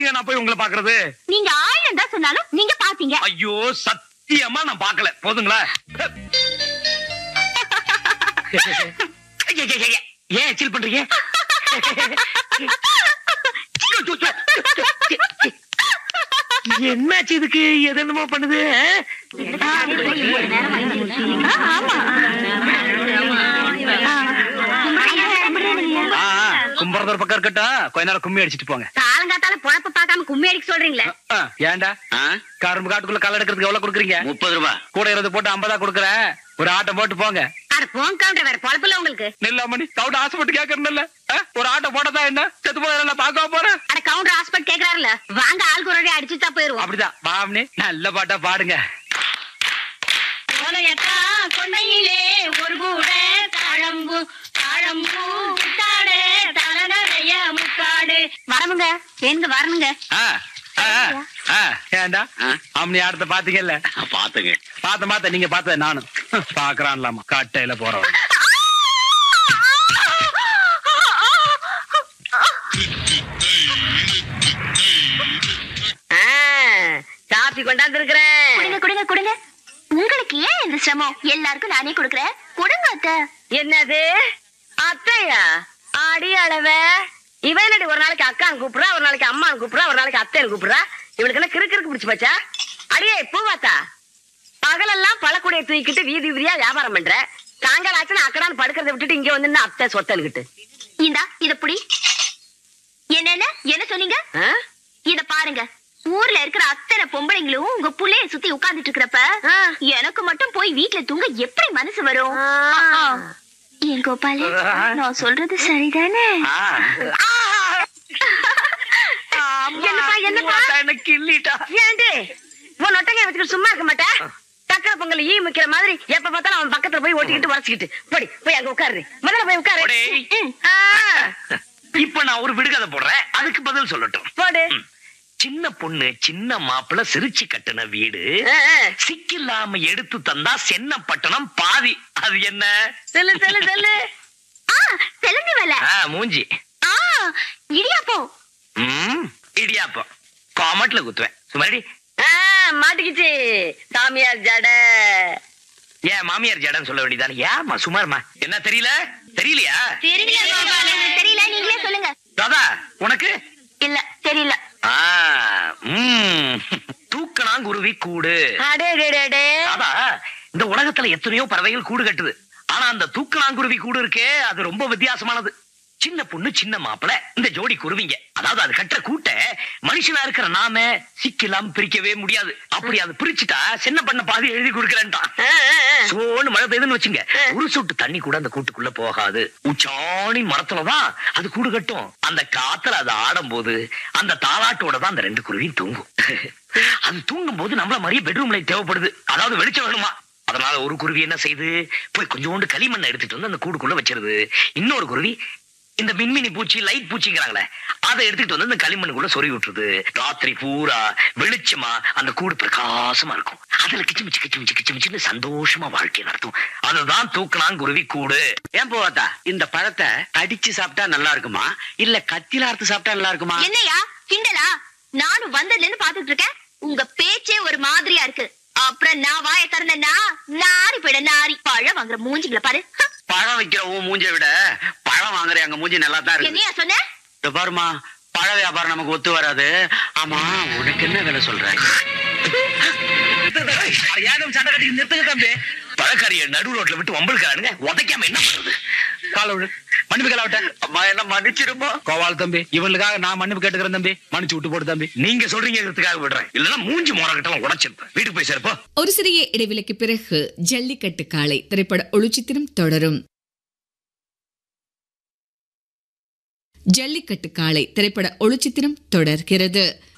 எங்க நான் போய் உங்களை பாக்குறது நீங்க ஆயிரம் தான் சொன்னாலும் நீங்க பாத்தீங்க ஐயோ சத்தியமா நான் பார்க்கல போதுங்களா ஐய, ஐய, ஐய, ஏன் எச்சில் பண்றீங்க என்னாச்சு இதுக்கு எது என்னமோ பண்ணுது ஆ, ஆ, கும்புறது ஒரு பக்கம் இருக்கட்டும் கொஞ்ச நேரம் கும்மி அடிச்சிட்டு போங்க காலங்காத்தால பொழப்ப பார்க்காம கும்மி அடிக்க சொல்றீங்களே ஆ, ஏன்டா கரும்பு காட்டுக்குள்ள களை எடுக்கிறதுக்கு எவ்வளவு கொடுக்குறீங்க முப்பது ரூபாய் கூட இருபது போட்டு ஐம்பதா கொடுக்குறேன் ஒரு ஆட்டம் போட்டு போங்க அட போன் கவுண்டர் வேற பொழப்புல உங்களுக்கு நெல்லாமணி தவிட ஆசைப்பட்டு கேட்கறதில்ல ஒரு ஆட்டம் போட்டதா என்ன செத்து போய் நான் பார்க்க போறேன் அட கவுண்டர் ஹாஸ்பிட்டல் கேக்குறாருல வாங்க ஆளுக்கு ஒரு அடி அடிச்சுட்டா போயிருவோம் அப்படிதான் பாவனி நல்ல பாட்டா பாடுங்க கொண்டையிலே ஒரு கூட தாழம்பு தாழம்பூ முக்காடு தலநடைய முக்காடு வரமுங்க எங்க வரணுங்க ஆ, ஆ, ஆ, ஏன்டா ஆ? அம்மனி ஆடத்தை பாத்தீங்கல்ல பாத்துங்க பாத்த மாத்த நீங்க பார்த்தத நானும் பாக்குறான்லாமா காட்டையில போறவன் காபி கொண்டாந்து இருக்கிறேன் கொடுங்க கொடுங்க கொடுங்க உங்களுக்கு ஏன் இந்த சிரமம் எல்லாருக்கும் நானே கொடுக்குறேன் கொடுங்க அத்தை என்னது அத்தையா அடி அளவ இவன் என்னடி ஒரு நாளைக்கு அக்கான் கூப்பிடுறா ஒரு நாளைக்கு அம்மான் கூப்பிடுறா ஒரு நாளைக்கு அத்தைன்னு கூப்பிடுறா இவளுக்கு என்ன கிறுக்கு கிறுக்கு பிடிச்சு போச்சா அடியே பூவாத்தா பகலெல்லாம் பழக்கூடைய தூக்கிட்டு வீதி வீதியா வியாபாரம் பண்ற சாயங்காலம் ஆச்சுன்னா அக்கடான்னு படுக்கிறத விட்டுட்டு இங்க வந்து நின்னு அத்தை சொத்தனுக்கிட்டு இந்தா இத புடி என்னென்ன என்ன சொன்னீங்க ஆ? இத பாருங்க ஊர்ல இருக்கிற அத்தனை பொம்பளைங்களும் உங்க புள்ளைய சுத்தி உட்கார்ந்துட்டு இருக்கிறப்ப ஆ. எனக்கு மட்டும் போய் வீட்ல தூங்க எப்படி மனசு வரும் ஆ. ஏன் கோபாலு நான் சொல்றது சரிதானே என்னப்பா, என்னப்பா? எனக்கு கிள்ளிட்டா ஏண்டி உன் நொட்டங்க வச்சுக்கிட்டு சும்மா இருக்க மாட்டேன் சக்கரை பொங்கல் ஈ முக்கிற மாதிரி எப்ப பார்த்தாலும் அவன் பக்கத்துல போய் ஒட்டிக்கிட்டு உரசிக்கிட்டு போடி போய் அங்க உட்காரு முதல்ல போய் உட்காரு போடி. ம். ஆ, இப்ப நான் ஒரு விடுகதை போடுறேன் அதுக்கு பதில் சொல்லட்டும் போடு ம். சின்ன பொண்ணு சின்ன மாப்பிள்ள சிரிச்சு கட்டின வீடு ஆ, ஆ. சிக்கில்லாம எடுத்து தந்தா சென்ன பட்டணம் பாதி அது என்ன சொல்லு சொல்லு சொல்லு ஆ தெலுங்கு வேலை ஆ, மூஞ்சி ஆ இடியாப்பம் ம், இடியாப்பம் காமெட்ல குத்துவேன் சுமாரி ஆ, மாட்டிக்கிச்சு சாமியார் ஜட ஏன் மாமியார் ஜடன்னு சொல்ல வேண்டியதானே ஏமா சுமார்மா என்ன தெரியல தெரியலையா தெரியல கோபாலு தெரியல நீங்களே சொல்லுங்க தாதா உனக்கு இல்ல தெரியல ஆ, ம், தூக்கணாங்குருவி கூடு அடே டே, டே, டே. தாதா இந்த உலகத்துல எத்தனையோ பறவைகள் கூடு கட்டுது ஆனா அந்த தூக்கணாங்குருவி கூடு இருக்கே அது ரொம்ப வித்தியாசமானது சின்ன பொண்ணு சின்ன மாப்பிள இந்த ஜோடி குருவிங்க அதாவது அது கட்டுற கூட்ட மனுஷனா இருக்கிற நாம சிக்கில்லாம பிரிக்கவே முடியாது அப்படி அது பிரிச்சுட்டா சின்ன பண்ண பாதி எழுதி கொடுக்கறேன்ட்டான் ஆ, ஆ, ஆ. சோன்னு மழை பெய்யுதுன்னு வச்சுங்க ஒரு சொட்டு தண்ணி கூட அந்த கூட்டுக்குள்ள போகாது உச்சாணி மரத்துலதான் அது கூடு கட்டும் அந்த காத்துல அது ஆடும்போது அந்த தாலாட்டோட தான் அந்த ரெண்டு குருவியும் தூங்கும் அது தூங்கும் போது நம்மள மாதிரியே பெட்ரூம் லைட் தேவைப்படுது அதாவது வெளிச்சம் வேணுமா அதனால ஒரு குருவி என்ன செய்யுது போய் கொஞ்சோண்டு களிமண்ணை எடுத்துட்டு வந்து அந்த கூடுக்குள்ள வச்சிருது இன்னொரு குருவி இந்த மின்மினி பூச்சி லைட் பூச்சிங்கிறாங்களே அதை எடுத்துட்டு வந்து அந்த களிமண்ணுக்குள்ள சொறி விட்டுருது ராத்திரி பூரா வெளிச்சமா அந்த கூடு பிரகாசமா இருக்கும் அதுல கிச்சு மிச்சு கிச்சு மிச்சு கிச்சு மிச்சுன்னு சந்தோஷமா வாழ்க்கை நடத்தும் அதுதான் தூக்கணாங்குருவி கூடு ஏன் போவாத்தா இந்த பழத்தை அடிச்சு சாப்பிட்டா நல்லா இருக்குமா இல்ல கத்தில அறுத்து சாப்பிட்டா நல்லா இருக்குமா என்னையா கிண்டலா நானும் வந்ததுல இருந்து பாத்துட்டு இருக்கேன் உங்க பேச்சே ஒரு மாதிரியா இருக்கு அப்புறம் நான் வாய திறந்தேன்னா நாரி போயிட நாரி பழம் வாங்குற மூஞ்சிகளை பாரு ஹ, பழம் வைக்கிற உன் மூஞ்ச விட பழம் வாங்குற எங்க மூஞ்சி நல்லா தான் இருக்கு என்னையா சொன்ன இந்த பாருமா பழ வியாபாரம் நமக்கு ஒத்து வராது ஆமா உனக்கு என்ன வேலை சொல்ற ஏதும் சண்டை கட்டி நிறுத்துங்க தம்பி பழக்காரிய நடு ரோட்ல விட்டு வம்பளுக்கிறானுங்க உதைக்காம என்ன பண்றது கால விடு மன்னிப்பு கால விட்ட அம்மா என்ன மன்னிச்சிருமா கோவால் தம்பி இவங்களுக்காக நான் மன்னிப்பு கேட்டுக்கிறேன் தம்பி மன்னிச்சு விட்டு போடு தம்பி நீங்க சொல்றீங்கிறதுக்காக விடுறேன் இல்லன்னா மூஞ்சி மோரக்கிட்டலாம் உடைச்சிருப்பேன் வீட்டுக்கு போய் சேர்ப்போ ஒரு சிறிய இடைவெளிக்கு பிறகு ஜல்லிக்கட்டு காளை திரைப்பட ஒளிச்சித்திரம் தொடரும் ஜல்லிக்கட்டு காளை திரைப்பட ஒளிச்சித்திரம் தொடர்கிறது